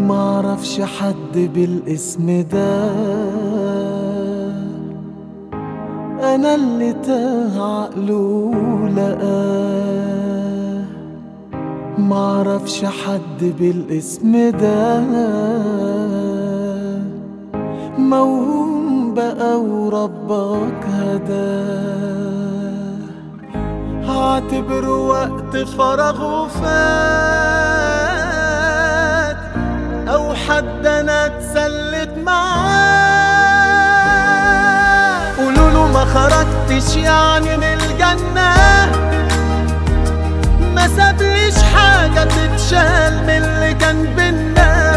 معرفش حد بالاسم ده انا اللي تاه عقله لقاه معرفش حد بالاسم ده موهوم بقى وربك هداه هعتبره وقت فراغ وفات او حد انا اتسلت معاه قولوله ما خرجتش يعني من الجنة ما سابليش حاجة تتشال من اللي كان بينا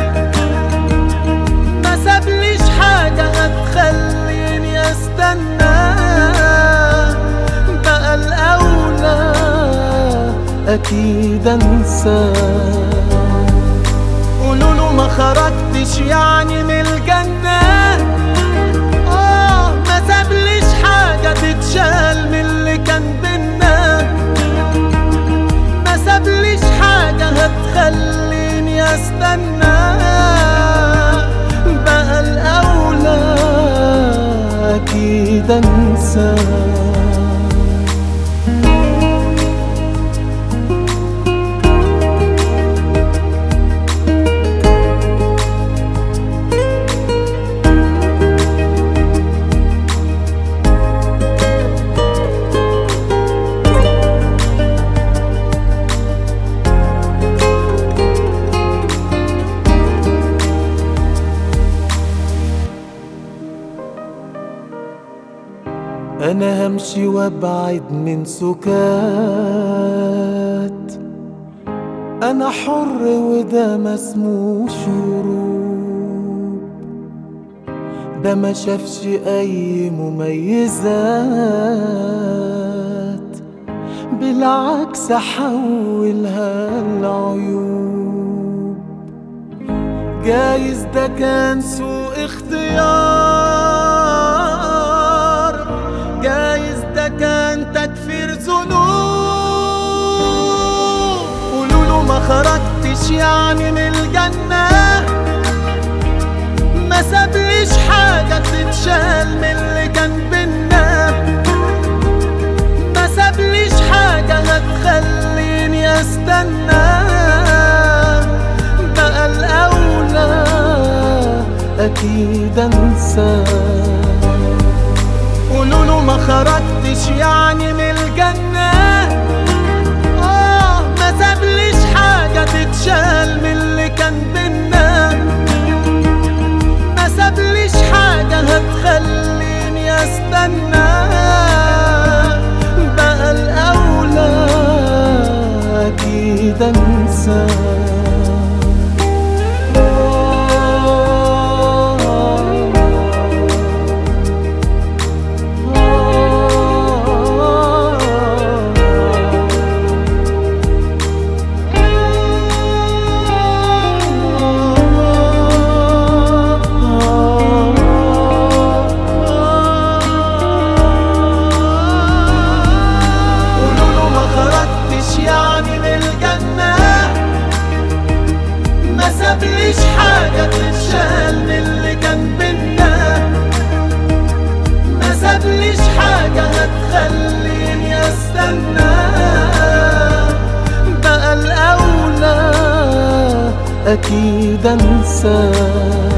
ما سابليش حاجة هتخليني استنى بقى الأولى أكيد أنساه قولوله ما خرجتش يعني من الجنة آه ما سابليش حاجة تتشال من اللي كان بينا ما سابليش حاجة هتخليني استنى بقى الأولى أكيد أنساه انا همشي وابعد من سكات انا حر وده ما اسموش هروب ده ما شافش اي مميزات بالعكس حولها العيوب جايز ده كان سوء اختيار جايز ده كان تكفير ذنوب قولوله ما خرجتش يعني من الجنة ما سابليش حاجة تتشال من اللي كان بينا ما سابليش حاجة هتخليني استنى بقى الأولى أكيد أنساه قولوله ما خرجتش يعني من الجنة آه ما سابليش حاجة تتشال من اللي كان بينا ما سابليش حاجة هتخليني استنى بقى الأولى أكيد أنساه قولوله ما خرجتش يعني من الجنة ما سابليش حاجة تتشال من اللي كان بينا ما سابليش حاجة هتخليني استنى بقى الأولى أكيد أنساه